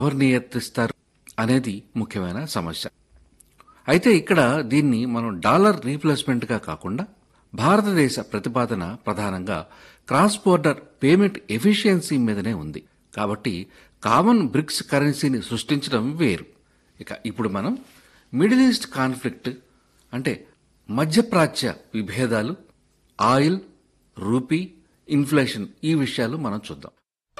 ఎవరు నియంత్రిస్తారు అనేది ముఖ్యమైన సమస్య అయితే ఇక్కడ దీన్ని మనం డాలర్ రీప్లేస్మెంట్ గా కాకుండా భారతదేశ ప్రతిపాదన ప్రధానంగా క్రాస్ బోర్డర్ పేమెంట్ ఎఫిషియన్సీ మీదనే ఉంది కాబట్టి కామన్ బ్రిక్స్ కరెన్సీని సృష్టించడం వేరు ఇక ఇప్పుడు మనం మిడిల్ ఈస్ట్ కాన్ఫ్లిక్ట్ అంటే మధ్యప్రాచ్య విభేదాలు ఆయిల్ రూపీ ఇన్ఫ్లేషన్ ఈ విషయాలు మనం చూద్దాం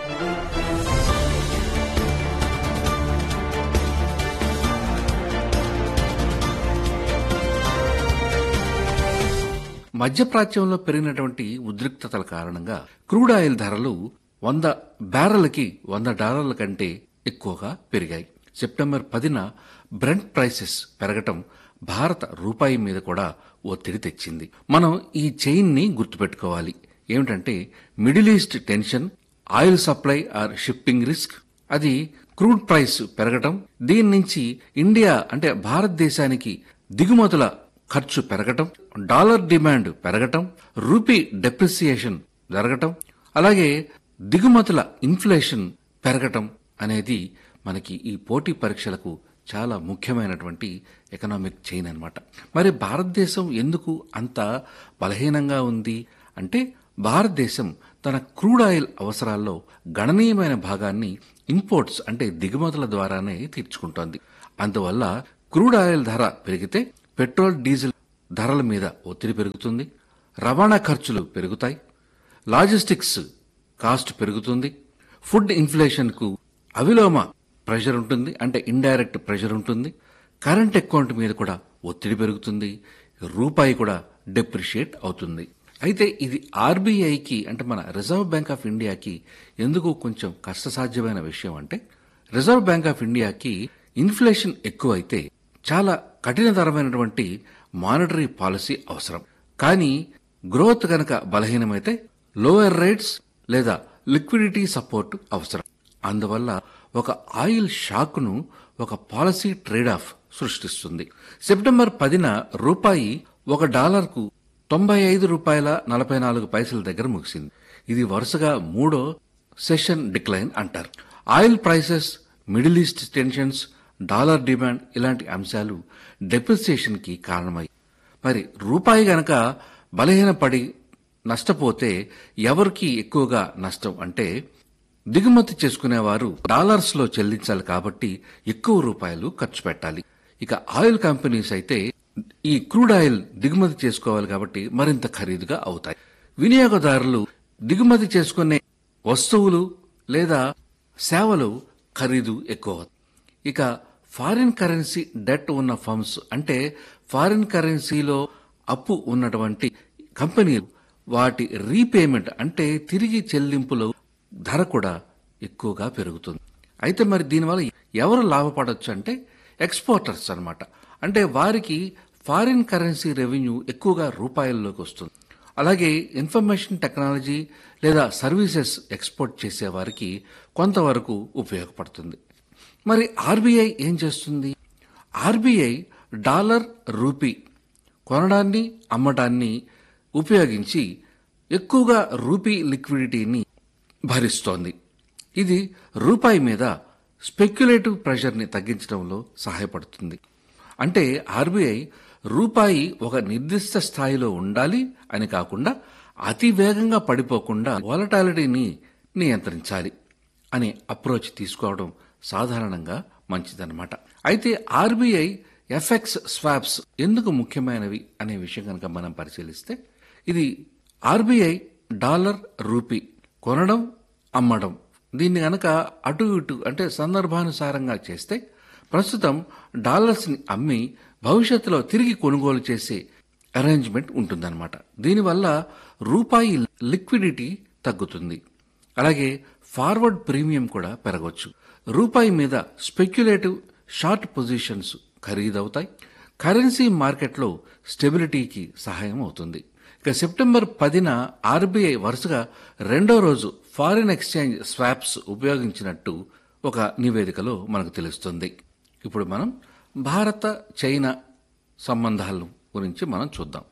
మధ్యప్రాచ్యంలో పెరిగినటువంటి ఉద్రిక్తతల కారణంగా క్రూడ్ ఆయిల్ ధరలు వంద బ్యారెల్కి వంద డాలర్ల కంటే ఎక్కువగా పెరిగాయి సెప్టెంబర్ పదిన బ్రెంట్ ప్రైసెస్ పెరగటం భారత రూపాయి మీద కూడా ఒత్తిడి తెచ్చింది మనం ఈ చైన్ ని గుర్తుపెట్టుకోవాలి ఏమిటంటే middle east tension oil supply or shipping risk అది క్రూడ్ ప్రైస్ పెరగటం దీని నుంచి ఇండియా అంటే భారతదేశానికి దిగుమతుల ఖర్చు పెరగటం డాలర్ డిమాండ్ పెరగటం రూపీ డెప్రిసియేషన్ జరగటం అలాగే దిగుమతుల ఇన్ఫ్లేషన్ పెరగటం అనేది మనకి ఈ పోటీ పరీక్షలకు చాలా ముఖ్యమైనటువంటి ఎకనామిక్ చైన్ అన్నమాట మరి భారతదేశం ఎందుకు అంత బలహీనంగా ఉంది అంటే భారతదేశం తన క్రూడ్ ఆయిల్ అవసరాల్లో గణనీయమైన భాగాన్ని ఇంపోర్ట్స్ అంటే దిగుమతుల ద్వారానే తీర్చుకుంటోంది అందువల్ల క్రూడ్ ఆయిల్ ధర పెరిగితే పెట్రోల్ డీజిల్ ధరల మీద ఒత్తిడి పెరుగుతుంది రవాణా ఖర్చులు పెరుగుతాయి లాజిస్టిక్స్ కాస్ట్ పెరుగుతుంది ఫుడ్ ఇన్ఫ్లేషన్కు అవిలోమ ప్రెషర్ ఉంటుంది అంటే ఇండైరెక్ట్ ప్రెషర్ ఉంటుంది కరెంట్ అకౌంట్ మీద కూడా ఒత్తిడి పెరుగుతుంది రూపాయి కూడా డెప్రిషియేట్ అవుతుంది అయితే ఇది ఆర్బీఐకి అంటే మన రిజర్వ్ బ్యాంక్ ఆఫ్ ఇండియాకి ఎందుకు కొంచెం కష్టసాధ్యమైన విషయం అంటే రిజర్వ్ బ్యాంక్ ఆఫ్ ఇండియాకి ఇన్ఫ్లేషన్ ఎక్కువైతే చాలా కఠినతరమైనటువంటి మానిటరీ పాలసీ అవసరం కానీ గ్రోత్ గనక బలహీనమైతే లోయర్ రేట్స్ లేదా లిక్విడిటీ సపోర్ట్ అవసరం అందువల్ల ఒక ఆయిల్ షాక్ను ఒక పాలసీ ట్రేడ్ ఆఫ్ సృష్టిస్తుంది సెప్టెంబర్ పదిన రూపాయి ఒక డాలర్కు తొంభై ఐదు రూపాయల నలభై నాలుగు పైసల దగ్గర ముగిసింది ఇది వరుసగా మూడో సెషన్ డిక్లైన్ అంటారు oil prices middle east tensions dollar demand ఇలాంటి అంశాలు డెప్రిసియేషన్ కి కారణమై మరి రూపాయి గనక బలహీనపడి నష్టపోతే ఎవరికి ఎక్కువగా నష్టం అంటే దిగుమతి చేసుకునేవారు డాలర్స్ లో చెల్లించాలి కాబట్టి ఎక్కువ రూపాయలు ఖర్చు పెట్టాలి ఇక ఆయిల్ కంపెనీస్ అయితే ఈ క్రూడ్ ఆయిల్ దిగుమతి చేసుకోవాలి కాబట్టి మరింత ఖరీదుగా అవుతాయి వినియోగదారులు దిగుమతి చేసుకునే వస్తువులు లేదా సేవలు ఖరీదు ఎక్కువ ఇక ఫారిన్ కరెన్సీ డెట్ ఉన్న ఫర్మ్స్ అంటే ఫారిన్ కరెన్సీలో అప్పు ఉన్నటువంటి కంపెనీలు వాటి రీపేమెంట్ అంటే తిరిగి చెల్లింపులో ధర కూడా ఎక్కువగా పెరుగుతుంది అయితే మరి దీనివల్ల ఎవరు లాభపడొచ్చు అంటే ఎక్స్పోర్టర్స్ అన్నమాట అంటే వారికి ఫారిన్ కరెన్సీ రెవెన్యూ ఎక్కువగా రూపాయల్లోకి వస్తుంది అలాగే ఇన్ఫర్మేషన్ టెక్నాలజీ లేదా సర్వీసెస్ ఎక్స్పోర్ట్ చేసే వారికి కొంతవరకు ఉపయోగపడుతుంది మరి ఆర్బీఐ ఏం చేస్తుంది ఆర్బీఐ డాలర్ రూపీ కొనడాన్ని అమ్మడాన్ని ఉపయోగించి ఎక్కువగా రూపీ లిక్విడిటీని భరిస్తోంది ఇది రూపాయి మీద స్పెక్యులేటివ్ ప్రెషర్ని తగ్గించడంలో సహాయపడుతుంది అంటే ఆర్బీఐ రూపాయి ఒక నిర్దిష్ట స్థాయిలో ఉండాలి అని కాకుండా అతి వేగంగా పడిపోకుండా వాలటాలిటీని నియంత్రించాలి అనే అప్రోచ్ తీసుకోవడం సాధారణంగా మంచిదన్నమాట అయితే ఆర్బీఐ ఎఫ్ఎక్స్ స్వాప్స్ ఎందుకు ముఖ్యమైనవి అనే విషయం కనుక మనం పరిశీలిస్తే ఇది ఆర్బీఐ డాలర్ రూపీ కొనడం అమ్మడం దీన్ని గనక అటు ఇటు అంటే సందర్భానుసారంగా చేస్తే ప్రస్తుతం డాలర్స్ని అమ్మి భవిష్యత్తులో తిరిగి కొనుగోలు చేసే అరేంజ్మెంట్ ఉంటుందన్నమాట దీనివల్ల రూపాయి లిక్విడిటీ తగ్గుతుంది అలాగే ఫార్వర్డ్ ప్రీమియం కూడా పెరగవచ్చు రూపాయి మీద స్పెక్యులేటివ్ షార్ట్ పొజిషన్స్ ఖరీదవుతాయి కరెన్సీ మార్కెట్లో స్టెబిలిటీకి సహాయం అవుతుంది ఇక సెప్టెంబర్ పదిన ఆర్బీఐ వరుసగా రెండో రోజు ఫారిన్ ఎక్స్చేంజ్ స్వాప్స్ ఉపయోగించినట్టు ఒక నివేదికలో మనకు తెలుస్తుంది ఇప్పుడు మనం భారత చైనా సంబంధాల గురించి మనం చూద్దాం